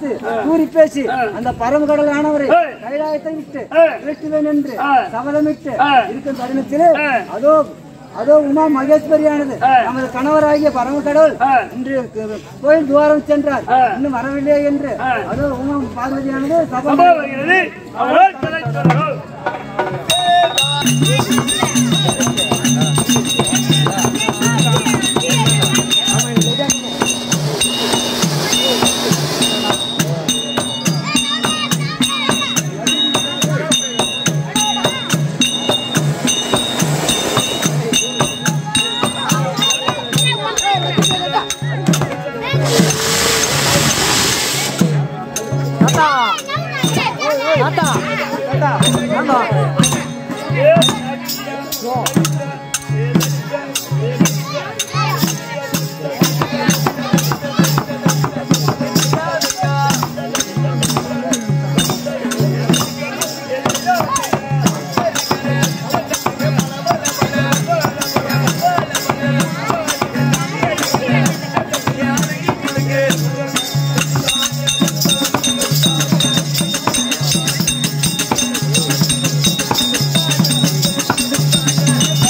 வைத்து கூறி பேசி அந்த பரமகடல் ஆனவரை கைலாயத்தை விட்டு விரட்டுவேன் என்று சபதமிட்டு இருக்கும் தருணத்திலே அதோ அதோ உமா மகேஸ்வரியானது நமது கணவராகிய பரமகடவுள் இன்று க- கோயில் துவாரம் சென்றார் இன்னும் வரவில்லை என்று அதோ உமா பார்வதியானது சபதம் வருகிறது அவர்கள் கலைத்தார்கள் ஆ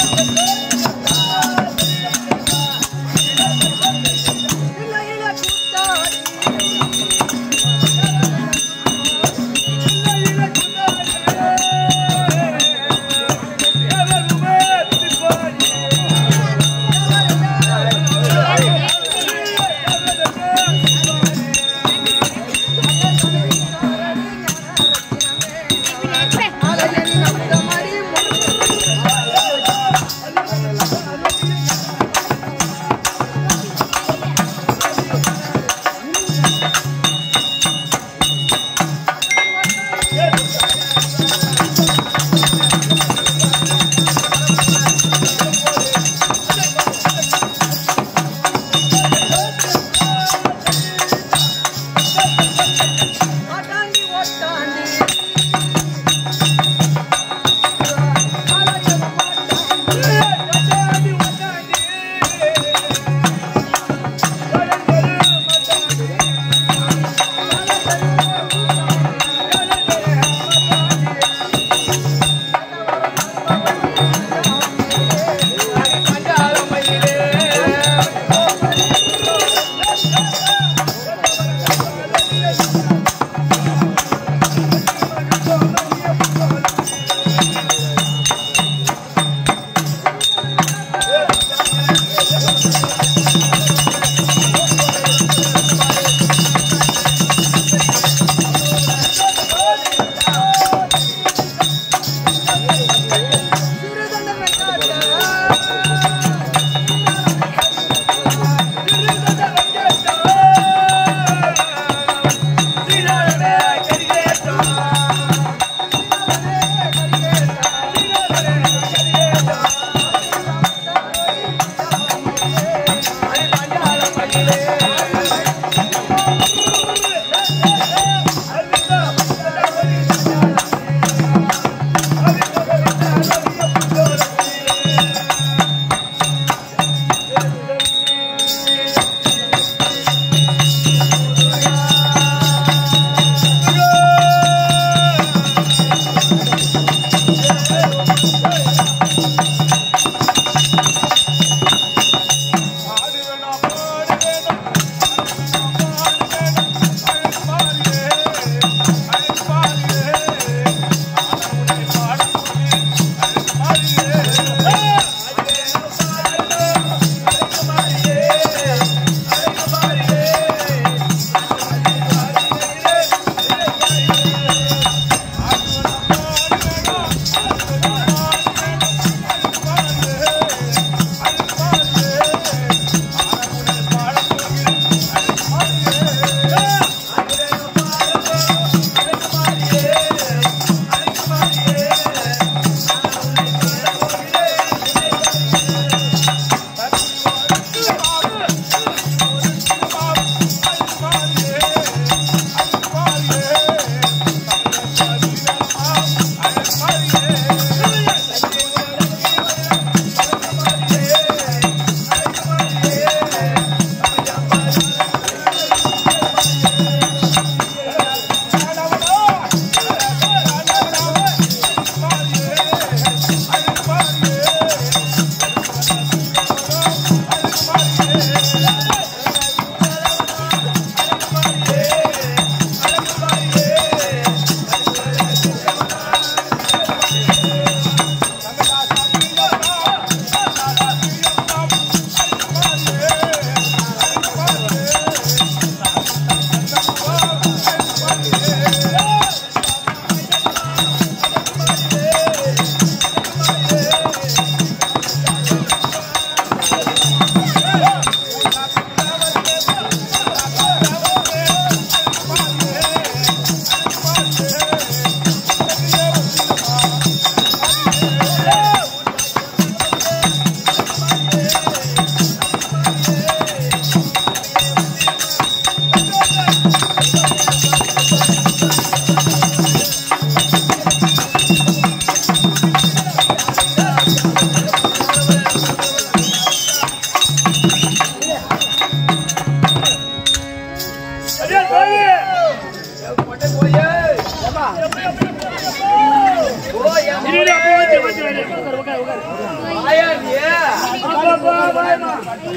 இரு, அப்போ வந்து, வந்து, வந்து. உட்காரு, உட்காரு, உட்காரு. அப்பா, அப்பா, வாயம்மா.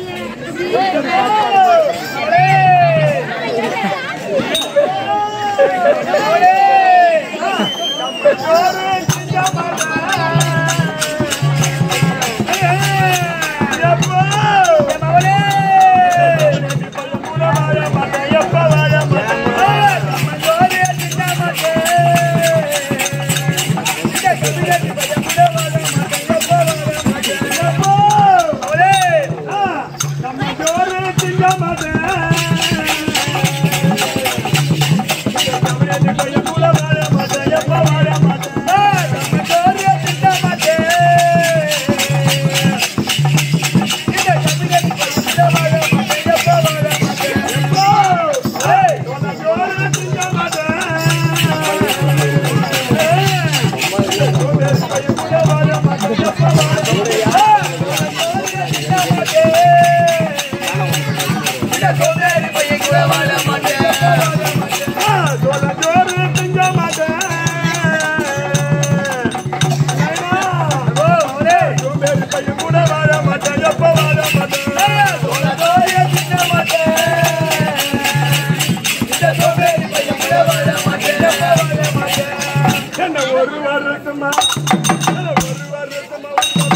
என்ன ஒரு வருஷமா என்ன ஒரு வருஷமா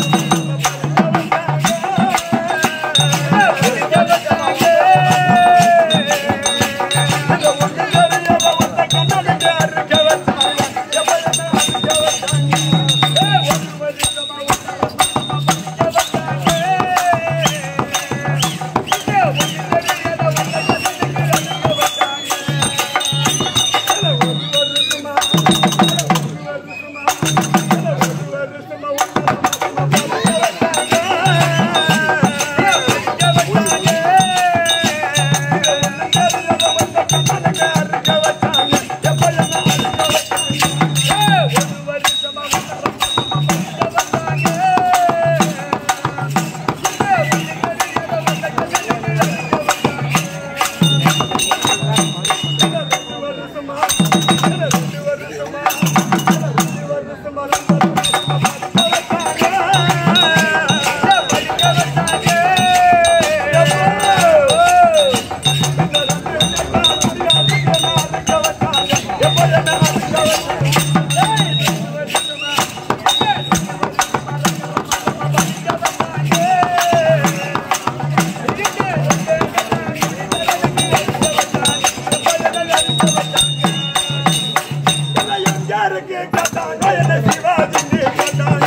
யாருக்கு கேட்டாங்க என்ன சிவாஜிக்கு கேட்டாங்க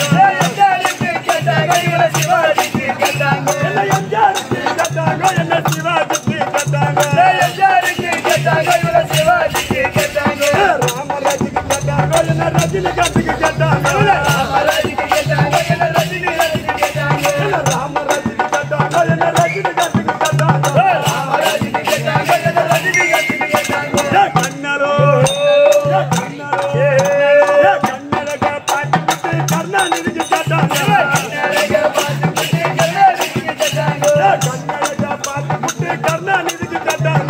என்ன எம்ஜிஆருக்கு கேட்டாங்க என்ன சிவாஜிக்கு கேட்டாங்க ராமராஜுக்கு கேட்டாங்க என்ன ரஜினிகாந்துக்கு கேட்டாங்க என்ன ராமராஜுக்கு கேட்டாங்க என்ன ரஜினிகாந்துக்கு கேட்டாங்க ஏ கண்ணரோ ஏ கண்ணரோ ஏ கண்ணரக பாட்டுக்கு கருணாநிதிக்கு கேட்டாங்க ஏ கண்ணரக பாட்டுக்கு கருணாநிதிக்கு கேட்டாங்க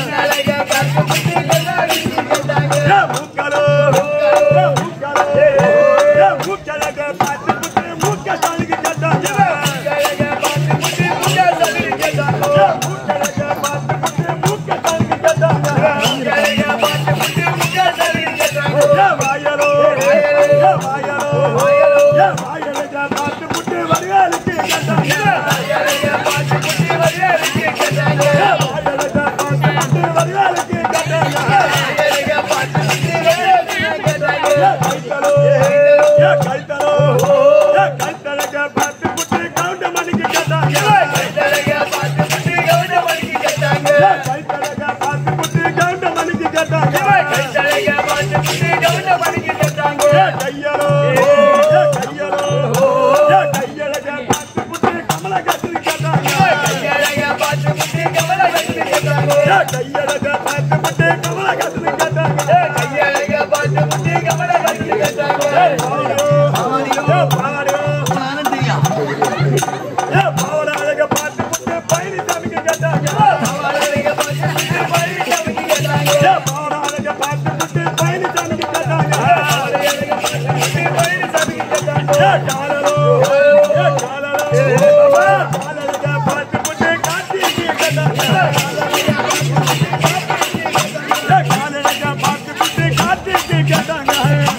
ஏ மூக்கரோ ஏ மூக்கரோ ஏ மூக்கரக பாட்டுக்கு மூக்க ஸ்டாலினுக்கு கேட்டாங்க ஏ மூக்கரக பாட்டுக்கு மூக்க ஸ்டாலினுக்கு கேட்டாங்க ஏ வாயரோ ஏ வாயரோ ஏ வாயரக பாட்டுக்கு வரியாளுக்கு கேட்டாங்க ஏ வாயரக பாட்டுக்கு வரியாளுக்கு கேட்டாங்க ஏ கைத்தலோ ஏ கைத்தலோ ஏ கைத்தலக பாட்டுக்கு கவுண்ட மணிக்கு கேட்டாங்க ஏ கைத்தலக பாட்டுக்கு கவுண்ட மணிக்கு கேட்டாங்க ஏ கையலோ ஏ கையலோ ஏ கையலக பாட்டுக்கு கமலஹாசன் கேட்டாங்க ஏ கையலக பாட்டுக்கு கமலஹாசன் கேட்டாங்க ஏ பாவடியோ ஏ பாவடியோ ஏ பாவடாக பாட்டுக்கு பழனிசாமிக்கு கேட்டாங்க ஏ பாவடாக பாட்டுக்கு பழனிசாமிக்கு கேட்டாங்க ஏ காலரோ ஏ காலரோ ஏ காலரோ பாட்டு போட்டு காட்டி கேட்டாங்க ஏ காலரோ பாட்டு போட்டு காட்டி கேட்டாங்க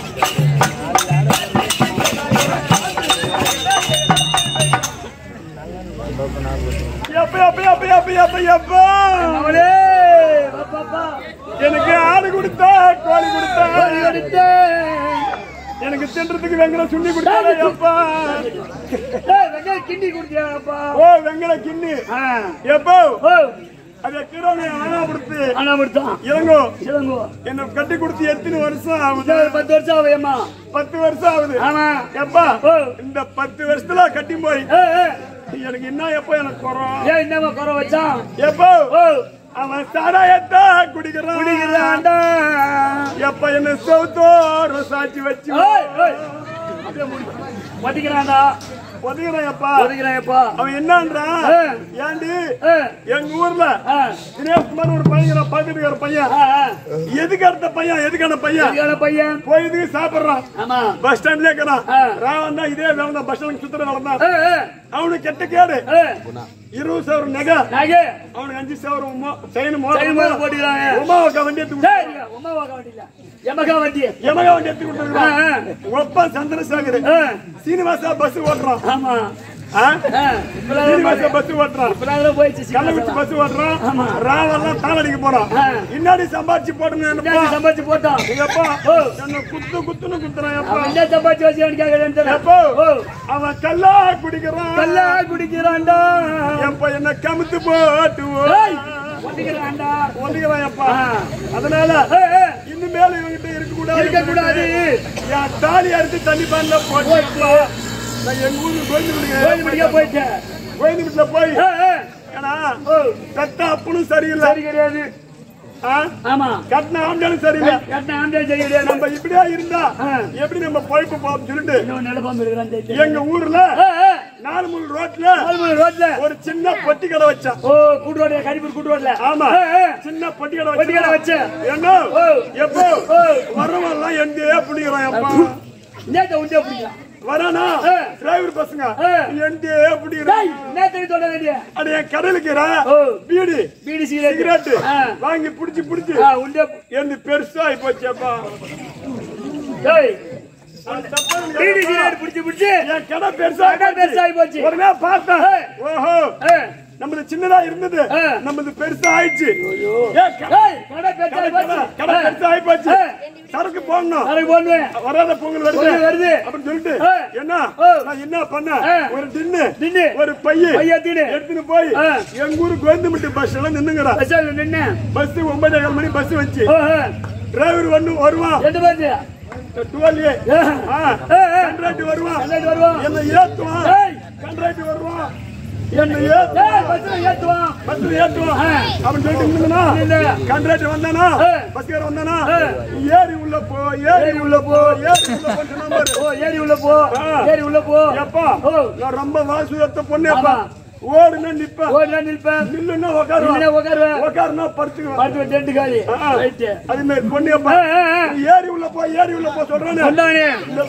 எப்ப எப்ப எப்ப எப்ப எப்ப எப்ப அவளே பாப்பா எனக்கு ஆடு கொடுத்தா கோழி கொடுத்தா எடுத்தேன் எனக்கு தின்றதுக்கு வெங்கல சுண்ணி கொடுத்தா எப்பா ஏய் வெங்காய கிண்டி குடிச்சியாப்பா ஓ வெங்கல கிண்ணி ஆ எப்போ ஓ அத கிரோனை ஆனா கொடுத்து ஆனா மட்டும் இளங்கோ சிலங்கோ என்ன கட்டி கொடுத்து எத்தனை வருஷம் ஆகுது ஒரு பத்து வருஷம் ஆகுயம்மா பத்து வருஷம் ஆகுது ஆமா எப்பா ஓ. இந்த பத்து வருஷத்துல கட்டி போய் ஏய் ஏய் எனக்கு என்ன எப்போ எனக்கு குறம் ஏன் என்னம்மா குறை வச்சான் எப்போ ஓ அவன் சாராயத்தா குடிக்கிறான் குடிக்கிறான்டா எப்ப என்ன சவுத்தோர சாட்சி வச்சு ஏய் ஏய் அப்படியே முடி ஒட்டிக்கிறான்டா ஒதுகிறான் எப்பா ஒதுக்கிறான்ப்பா அவன் என்னன்றான் ஆ. ஏண்டி ஆ எங்க ஊர்ல ஆ தினேஷ்குமார் ஒரு பையன் பார்த்துட்டு இருக்கிற பையன் ஆ ஆ எதுக்கு அடுத்த பையன் எதுக்கான பையன் சரியான பையன் போய் இதுக்கு சாப்பிடுறான் ஆமா பஸ் ஸ்டாண்ட்ல இருக்கிறான் ஆ. ராவன் தான் இதே வேலை பஸ் ஸ்டாண்ட் சுத்துற வேலை தான் ஏய் ஏய் அவனுக்கு கெட்ட கேடு ஏய் இருபது சவரம் நகை நாகே அவனுக்கு அஞ்சு சவரம் செயின் சரி மேல போட்டுக்கிறாங்க உமாவுக்கு வண்டி எடுத்து கொடுத்து- சரி உமா வாக்க வண்டியில எமகா வண்டி எமகா வண்டி எடுத்து ஆ, கொடுத்துருக்கான் ஒப்பா சந்திரசேகர் ஆ. சீனிவாசா பஸ் ஓட்டுறான் ஆமா ஆ? ஆ, இப்பதான் சீனிவாசா பஸ் ஓட்டுறான் இப்பதான் போயிடுச்சு கள்ளக்குறிச்சி சீக்கிரம் பஸ் ஓட்டுறான் ஆமா. ராவெல்லாம் தாளடிக்க போறான் ஆ. இன்னாடி சம்பாதிச்சு போடுங்க இந்தாச்சி சம்பாதிச்சு போட்டான் எங்கப்பா ஓ. என்ன குத்து குத்துன்னு குத்துறான் எப்பா அவன் என்ன சம்பாதிச்சு வச்சுக்கான்னு கேட்கறேன்னு தெரியல. எப்போ ஓ அவன் கல்லா குடிக்கிறான் கல்லா குடிக்கிறான்டா எப்ப என்ன கமுத்து போட்டு ஏய், ஒட்டிக்கிறான்டா ஒதுக்கிறான் எப்பா ஆ. அதனால ஏய், ஏய், இனிமேல் இவங்கிட்ட இருக்க கூடாது இருக்கக்கூடாது. என் தாலி அறுத்து தண்ணி பண்ணல போட்டு நான் எங்க ஊருக்கு கோயில் கோயில் முடிக்க போயிட்டேன் கோயில் வீட்டுல போய் ஏய், ஏய், ஏன்னா ஓ பெத்த அப்பனும் சரியில்லை சரி கிடையாது ஆ? ஆமா கட்டின ஆண்டாலும் சரியில்லை கட்டின ஆம்பளை சரி கிடையாது நம்ம இப்படியே இருந்தா ஆ. எப்படி நம்ம பொழைப்பு போகும் சொல்லிட்டு இன்னும் நிலப்பாம்பு இருக்கிறான் தெரியுது. எங்க ஊர்ல ஏய், ஏய், நாலு மூணு ரோட்ல நாலுமணி ரோட்ல ஒரு சின்ன பொட்டி கடை வச்சான் ஓ கூட்டு ரோட்ல கடிப்பூர் கூட்டு ரோட்ல ஆமா ஏய், ஏய், சின்ன பொட்டி கடை பொட்டி கடை வச்சு. என்ன ஓ. எப்போ ஓ. வரவெல்லாம் எந்தே பிடிக்கிறான் எப்பா நேத்த உண்டே பிடிக்கலாம் வரானா ஆ. டிரைவர் பசங்க ஆ. எந்தே பிடிக்கிறான் டேய் நேத்த சொல்ல வேண்டிய அட என் கடையிலுக்கிற ஓ. பீடி பீடி சிகரெட் சிகரெட் ஆ. வாங்கி புடிச்சு புடிச்சு ஆ உண்டே எந்த பெருசா ஆகி போச்சேப்பா டேய் அது தப்பா எனக்கு பீடி தெரியுமா? சிகரெட் பிடிச்சு பிடிச்சு என் கடை பெருசா கடை பெருசாகி போச்சு. உடனே பார்த்தேன் ஏய். ஓஹோ ஏய், நம்மது சின்னதா இருந்தது ஆ. நம்மது பெருசா ஆயிடுச்சு ஏன் க- ஏய் கடை பெருசாகி கடை போச்சு கடை பெருசா ஆகி போச்சு ஏய். சரக்கு போடணும் நாளைக்கு போடுவேன் வராத பொங்கல் வருது பொங்கல் வருது. அப்படின்னு சொல்லிட்டு ஏய். என்ன ஏய். நான் என்ன பண்ண ஏய். ஒரு டின்னு தின்னு. ஒரு பைய பைய எடுத்துன்னு. எடுத்துன்னு போய் ஏய். எங்க ஊரு கோயந்தமட்டி பஸ் எல்லாம் நின்னுங்கடா பஸ்ஸால நின்னு பஸ் ஒன்பதே கால் மணி பஸ் வச்சு ஓ ஓ, டிரைவர் ஒண்ணு வருவான் எட்டு பேரு டுவெல்ஏ ஏய், ஏய், ஏய், கண்ட்ராக்ட் வருவான் கண்டக்டர் வருவான் என்ன ஏத்துவான் ஏய். கண்ட்ராக்ட் வருவான் என்ன ஏத்து ஏய் பஸ்ல ஏத்துவான் பஸ்ல ஏத்துவான் ஆ. அவன் சொல்லிட்டு இருந்தனா இல்ல. கண்ட்ராக்ட் வந்தானா ஆ. பஸ்கார வந்தானா ஆ. ஏறி உள்ள போ ஏறி உள்ள போ ஏறி உள்ள போ சொன்னா பாரு. ஓ ஏறி உள்ள போ ஆ. ஏறி உள்ள போ எப்பா ஓ நான் ரொம்ப வாசுயத்த பொண்ணேப்பா ஆமா. ஓடுனா நிப்ப ஓ நான் நிற்பேன் நில்லுன்னா இல்லைன்னா உட்காருவேன் உட்காருவேன் உட்காருனா படுத்துக்குவேன் பார்த்து டென்ட் காலி ஆ. ரைட்டு அது மாதிரி பொண்ணியப்பா ஆ, ஆ, ஆ. ஏறி உள்ள போ ஏறி உள்ள போ சொல்றானே கொண்டானே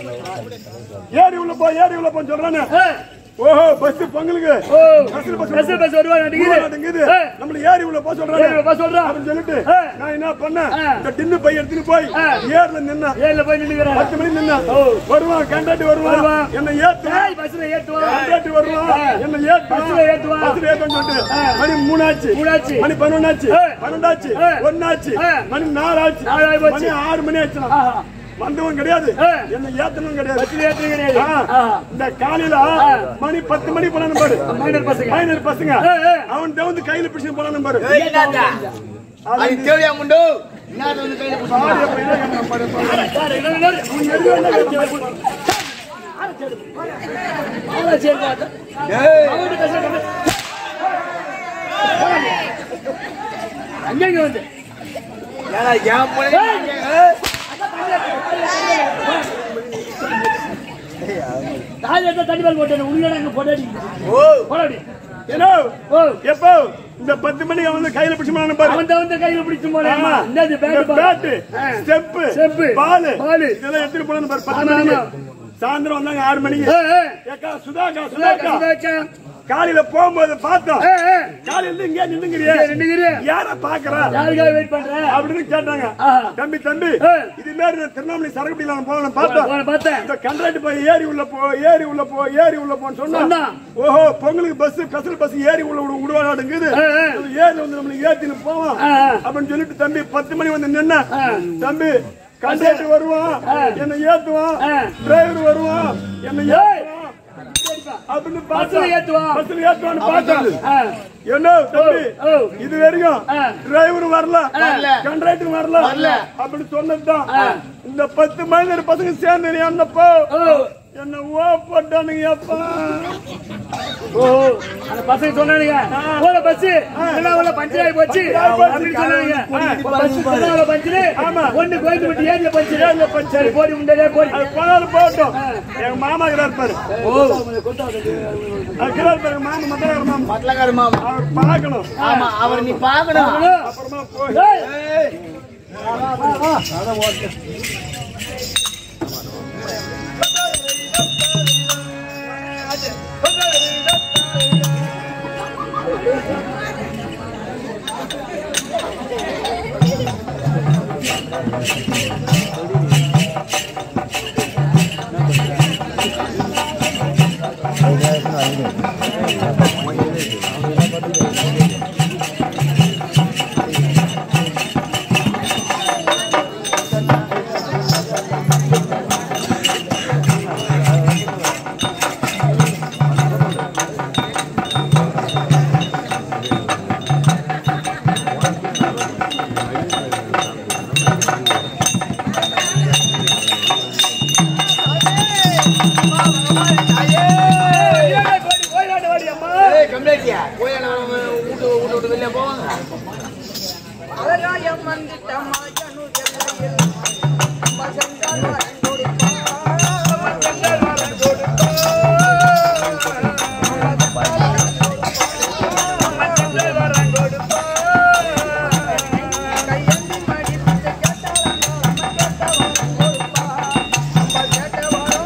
ஏறி உள்ள போ ஏறி உள்ள போ சொல்றானே ஏய், ஓஹோ பஸ் பொங்கலுக்கு ஓ பஸ்ல பஸ் பஸ் பஸ் வருவான் அடிக்குது அடங்குது ஏய், நம்மள ஏறி உள்ள போ சொல்றானே ஏறி உள்ள போ சொல்றான். அப்படின்னு சொல்லிட்டு ஆ. நான் என்ன பண்ணேன் ஆ. இந்த டின்னு பை எடுத்துட்டு போய் ஆ. ஏர்ல நின்னா ஏழுல போய் நின்னுக்கிறான் பத்து மணி நின்னா ஓ. வருவான் கண்டாட்டி வருவான் வருவான். என்ன ஏத்துவான் ஏய் பஸ்ல ஏத்துவான் கண்டாட்டி வருவான் ஆ. என்ன ஏத்துவான் பஸ்ல ஏத்துவான். பஸ்ல ஏத்துவான் சொல்லிட்டு ஆ. மணி மூணாச்சு மூணாச்சு. மணி பதினொன்னாச்சு ஆ. பன்னெண்டாச்சு ஆ. ஒன்னாச்சு ஆ. மணி நாலாச்சு நாலு ஆகி போச்சு. மணி ஆறு மணி ஆச்சு ஆஹா. வந்தவன் கிடையாது ஆ. என்ன ஏத்தனும் கிடையாது பஸ்ல ஏத்து கிடையாது ஆ. ஆஹா. இந்த காலையில மணி பத்து மணி போனான்னு பாரு மைனர் பசங்க மைனர் பசங்க ஆ, ஆ. அவன் வந்து கையில பிடிச்சு போனான்னு பாரு அது தேவையா முண்டு என்ன வந்து கையில பிடிச்சி ஆடிய பையனா என்ன பாரு, பாரு. சார், இன்னொரு நேரம். உன் எதுவும் இல்லை. ஆளை சரி பார்த்தா. அவன்கிட்ட பேச கம்மி. அங்க இங்க வந்து ஏன்னா என் பிள்ளை ஏய். தாய் எடுத்தா தண்ணி பால் போட்டேன் உள்ள அங்க போடாடி ஓ போடாடி ஏனோ, ஓ எப்போ இந்த பத்து மணி அவன் வந்து கையில பிடிச்சு போனான்னு பாரு அவன் தான் வந்து கையில பிடிச்சு போனேன் ஆமா. என்னது இந்த பேட் பேட்டு, ஆ. Stump, stump, ball, ball. இதெல்லாம் எடுத்துட்டு போனான்னு பாரு, பத்து ஆமா, மணிக்கு. ஆமா. சாயந்தரம் வந்தாங்க ஆறு மணிக்கு ஏய், ஏய். ஏக்கா சுதாக்கா சுதாக்கா, சுதாக்கா சுதாக்கா. காலையில போகும்போது பார்த்தோம் ஏய், ஏய். காலையில இருந்து இங்கே நின்னுங்கிறியே இங்க நின்னுக்கிறியே. யார பாக்குறா யாருக்காக வெயிட் பண்ற அப்படின்னு கேட்டாங்க ஆஹா. தம்பி தம்பி ஏய். இது மாதிரி திருவண்ணாமலை சரக்குடியில நான் போகணும் பார்த்தோம் போன பார்த்தேன் இந்த கண்ட்ராக்ட் போய் ஏறி உள்ள போ ஏறி உள்ள போ ஏறி உள்ள போன்னு சொன்னா சொன்னா. ஓஹோ பொங்கலுக்கு பஸ் கசல் பஸ் ஏறி உள்ள விடு விடுவாடுங்குது ஏய், ஏய். ஏறி வந்து நம்மளுக்கு ஏத்தின்னு போவோம் ஆ, ஆ. அப்படின்னு சொல்லிட்டு தம்பி பத்து மணி வந்து நின்ன ஆ. தம்பி கண்ட்ராக்டர் வருவான் என்ன ஏத்துவான் ஆ. டிரைவர் வருவான் என்ன ஏய். ஏத்துவான் அப்படின்னு பஸ்ல பார்த்தா ஏத்துவான். பஸ்ல ஏத்துவான்னு பார்த்தேன் ஆ. என்ன தம்பி ஓ. இது வரைக்கும் ஆ. டிரைவர் வரல வரல. கண்ட்ராக்டர் வரல வரல. அப்படி சொன்னதுதான் இந்த பத்து மனிதர் பசங்க சேர்ந்து என்னப்போ ஓ. என்ன ஓ போட்டானுங்க அப்பா ஓ, அந்த பசங்க சொன்னானுங்க போல பஸ் என்ன உள்ள பஞ்சர் ஆகி போச்சு அப்படின்னு சொன்னானுங்க பஸ் உள்ள பஞ்சரு ஆமா. ஒண்ணு கோயிந்து விட்டு ஏரியா பஞ்சரு ஏரியா பஞ்சரு போடி உண்டே போடி அது போனாலும் போகட்டும் எங்க மாமா இருக்கிறார் பாரு அது இருக்கிறார் பாரு எங்க மாமா மத்தனார் மாமா மத்தலக்கார மாமா அவர் பார்க்கணும் ஆமா அவர் நீ பாக்கணும் அப்புறமா போய் ஏய், ஏய், ஏய், போடி, போயிடாத, போடி, அம்மா. ஏய், கம்ப்ளைண்ட்டியா? போய் அந்த வீட்டு வீட்டு விட்டு வெளியே போவாங்க அழகாயம் வந்திட்ட மகனு எல்லையில் வசந்தால் வரன் கொடுப்பான். கையேந்தி மடிப்பிட்டு கேட்டால் நம்ம கேட்டவன் கொடுப்பான். நம்ம கேட்டவனும்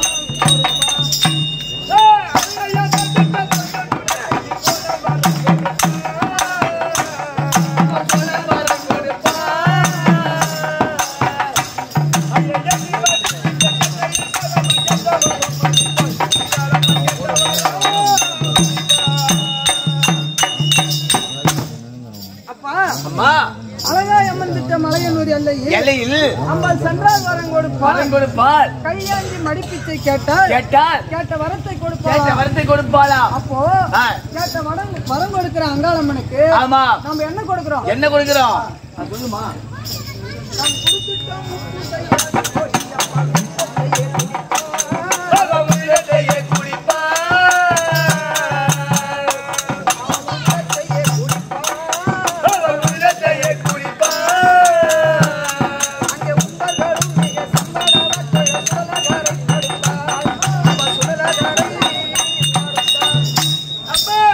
அப்பா அம்மா அழகாய் அமர்ந்திட்ட மலையனூர் எல்லையில் எல்லையில் அம்பாள் சென்றால் வரம் கொடுப்பார் பணம் கொடுப்பார் கையாந்தி மடிப்பிச்சை கேட்டால் கேட்டால் கேட்ட வரத்தை கேட்ட கொடுப்பார் வரத்தை கொடுப்பாளா அப்போ ஆ. கேட்ட வரம் வரம் கொடுக்கிற அங்காளம்மனுக்கு ஆமா நம்ம என்ன கொடுக்கிறோம் என்ன கொடுக்கிறோம் அது சொல்லுமா நாம் கொடுத்துட்டோம் முத்து தையாது கோயிலம்மா, முத்தையே முத்தையே குடிப்பார். அங்கே உண்டர்களும் மிக சம்பளவற்றை சுடலகரை கொடுத்தார். நம்ம சுடலகரை கொடுத்தார்.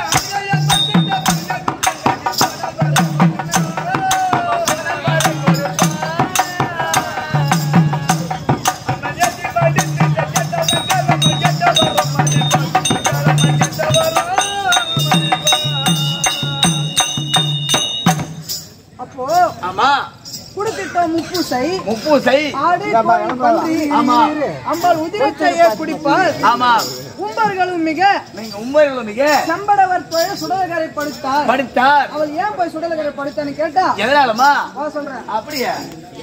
அப்போ ஆமா குடுத்திட்டோம் முப்பூசை முப்பூசை ஆடு கோழி, பன்றி ஆமா. அம்பாள் உதிரத்தையே குடிப்பார் ஆமா கும்பர்களும் மிக நீங்க உண்மையில மிக சம்படவர் போய் சுடலகரை படுத்தார் படித்தார் அவள் ஏன் போய் சுடலகரை படுத்தான்னு கேட்டா எதனாலமா வா சொல்றேன் அப்படியா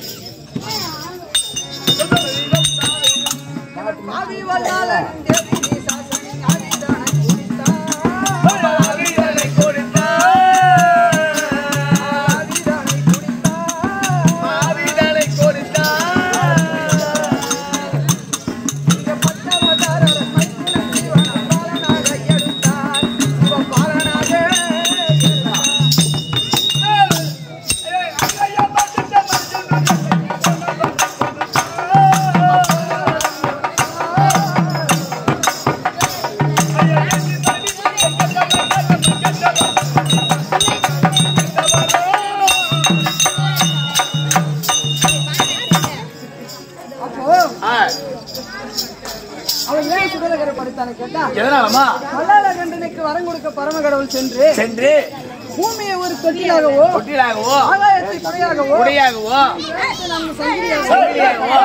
ஆவி வல்லாளன் தேவி நீ சாசனி ஆதிதானை குடித்தார். ஆதிதானை குடித்தார். இங்க பட்டவதாரர் மைத்துனன் சிவன் பாலனாக எடுத்தார். சிவன் பாலனாக இருந்தார். அப்போ ஆ, அவன் ஏன் சுடலகரை படைத்தானே கேட்டா எதனாலமா மல்லால கண்டனுக்கு வரம் கொடுக்க பரம கடவுள் சென்று சென்று பூமியை ஒரு தொட்டிலாகவோ தொட்டிலாகவோ ஆகாயத்தை குறையாகவோ உடையாகவோ நம்ம சங்கிலியாகவோ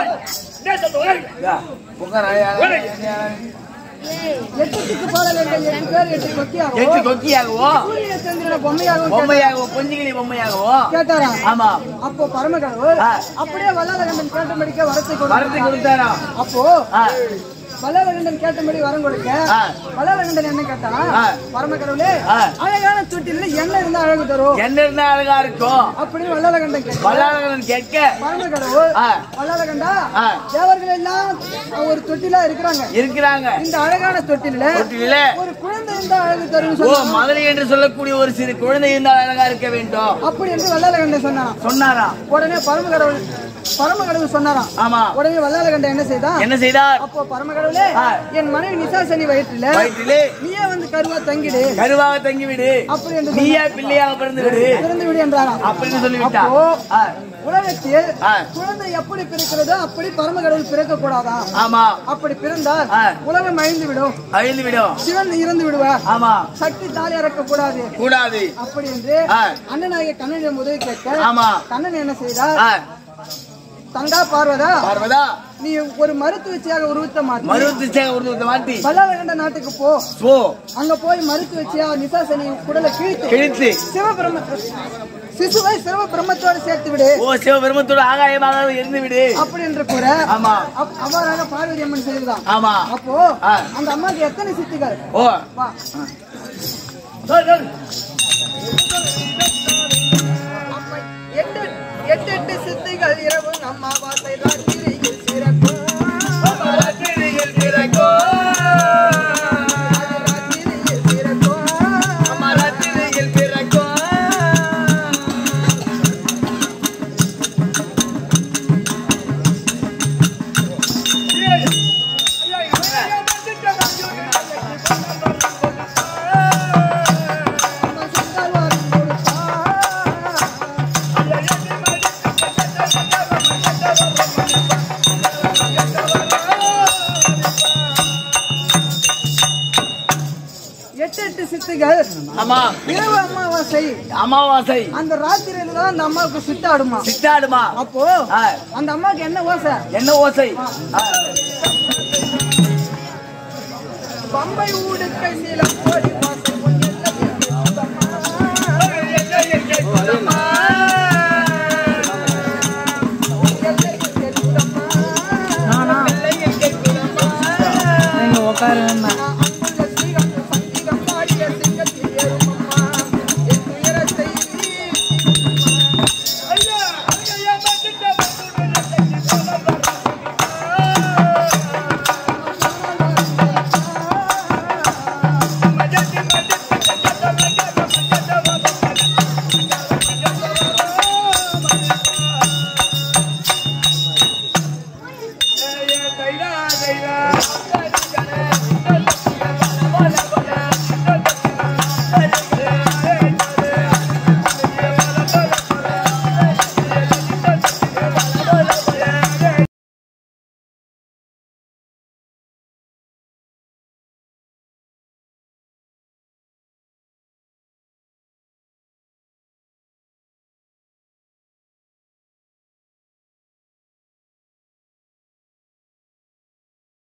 எட்டுக்கு போல வேண்டும் எட்டு பேர் எட்டு கொக்கியாகவோ எட்டு கொக்கியாகவோ சூரிய சந்திரன பொம்மையாகவும் பொம்மையாகவோ கொஞ்சிகளி பொம்மையாகவோ கேட்டாரா ஆமா அப்போ பரம கடவுள் ஆ. அப்படியே வல்லாளகண்டன் கேட்டபடிக்க வரத்தை வரத்தை கொடுத்தார் கொடுத்தாரா அப்போ ஆ, வல்லாளகண்டன் கேட்டபடி வரம் கொடுக்க ஆ. வல்லாளகண்டன் என்ன கேட்டா ஆ. பரம கடவுளே ஆ. அழகான தொட்டில என்ன இருந்தா அழகு தரும் என்ன இருந்தா அழகா இருக்கும் அப்படின்னு வல்லாளகண்டன் கேட்டா வல்லாளன் கேட்க பரம கடவுள் ஆ. வல்லாளகண்டா ஆ. தேவர்கள் எல்லாம் ஒரு தொட்டிலா இருக்கிறாங்க இருக்கிறாங்க இந்த அழகான தொட்டில தொட்டில ஒரு குழந்தை இருந்தா அழகு தரும் ஓ சொன்னா மதுரை என்று சொல்லக்கூடிய ஒரு சிறு குழந்தை இருந்தால் அழகா இருக்க வேண்டும் அப்படி என்று வல்லாளகண்டன் சொன்னாராம் சொன்னாரா உடனே பரம கடவுள் பரம கடவுள் சொன்னாராம் ஆமா உடனே வல்லாளகண்டன் என்ன செய்தான் என்ன செய்தார் அப்போ பரம கடவுளே ஆ. என் மனைவி நிசாசனி வயிற்றுல வயிற்றிலே நீயே வந்து கருவா தங்கிடு கருவாக தங்கிவிடு அப்படி என்று நீயா பிள்ளையாக பிறந்து விடு பிறந்து விடு என்றாராம் அப்படின்னு சொல்லிவிட்டா அப்போ ஆ, உலகத்தில் ஆ. குழந்தை எப்படி பிறக்கிறதோ அப்படி பரம கடவுள் பிறக்க கூடாதா ஆமா அப்படி பிறந்தால் ஆ. உலகம் அழிந்து விடும் அழிந்து விடும் சிவன் இறந்து விடுவார் ஆமா சக்தி தாலி இறக்க கூடாது கூடாது அப்படி என்று ஆ. அண்ணனாகிய கண்ணனிடம் உதவி கேட்க ஆமா கண்ணன் என்ன செய்தார் ஆ, தங்கா பார்வதா பார்வதா நீ ஒரு மருத்துவச்சியாக உருவத்தை மாற்றி மருவத்து உருவத்தை மாட்டி பல்லாளகண்ட நாட்டுக்கு போ ஓ அங்க போய் மருத்துவச்சியா நிசாசனி குடலை கிழித்து கிழித்து சிவபிரம சிசுவை சிவபிரம்மத்தோடு சேர்த்து விடு ஓ சிவபெருமத்தோட ஆகாயமாக இருந்து விடு அப்படி என்று கூற ஆமா அப்- அவ்வாறாக பார்வதி அம்மன் செய்துதான் ஆமா அப்போ ஆ. அந்த அம்மாக்கு எத்தனை சித்திகள் ஓ வா அப்ப எட்டு எட்டு எட்டு சித்திகள் இரவு நம்ம வாசை ராத்திரியில் சிறக்கும் அது ராத்திரியில் சிறக்கும் நம்ம சிந்தால் வாரி கொடுத்தா. எட்டு எட்டு சித்திகள் ஆமா இரவு அமாவாசை அமாவாசை அந்த ராத்திரியில தான் அந்த அம்மாவுக்கு சித்தாடுமா சித்தாடுமா அப்போ ஆ. அந்த அம்மாவுக்கு என்ன ஓசை என்ன ஓசை ஆ, பம்பை ஊடுக்கை சில கோடி வாசல் உன் எல்லையில் கேட்குதம்மா. உன் எல்லையில் கேட்குதம்மா. நீங்க உட்காருங்க